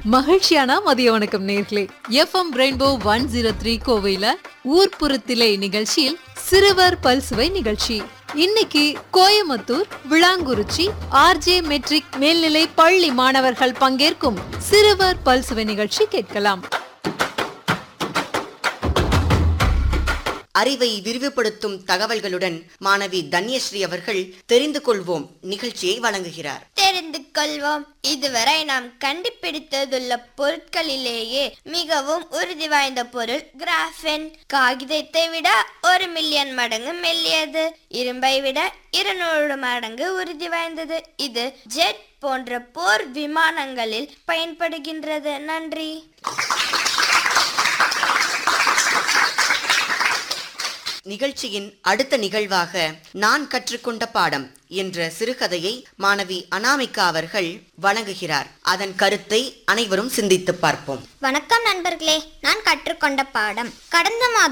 மகிழ்ச்சியான மதிய வணக்கம் நேர்களே FM rainbow one zero three கோவையில ஊர்ப்புறத்திலே நிகழ்ச்சியில் சிறுவர் பல்சுவை நிகழ்ச்சி இன்னைக்கு கோயமுத்தூர் விளாங்குறிச்சி ஆர்ஜே மெட்ரிக் மேல்நிலை பள்ளி மாணவர்கள் பங்கேற்கும் சிறுவர் பல்சுவை நிகழ்ச்சி கேட்கலாம் அறிவை விரிவுபடுத்தும் தகவல்களுடன் மாணவி தன்யஸ்ரீ அவர்கள் தெரிந்து கொள்வோம் நிகழ்ச்சியை வழங்குகிறார் தெரிந்து கொள்வோம் இதுவரை நாம் கண்டுபிடித்ததுள்ள பொருட்களிலேயே மிகவும் உறுதி வாய்ந்த பொருள் கிராஃபென் காகிதத்தை விட ஒரு மில்லியன் மடங்கு மெல்லியது இரும்பை விட இருநூறு மடங்கு உறுதி வாய்ந்தது இது ஜெட் போன்ற போர் விமானங்களில் பயன்படுகின்றது நன்றி நிகழ்ச்சியின் அடுத்த நிகழ்வாக நான் கற்றுக்கொண்ட பாடம் என்ற சிறுகதையை மாணவி அனாமிகா அவர்கள் வழங்குகிறார் அதன் கருத்தை அனைவரும் சிந்தித்து பார்ப்போம் வணக்கம் நண்பர்களே நான் கற்றுக்கொண்ட பாடம் கடந்த மாதம்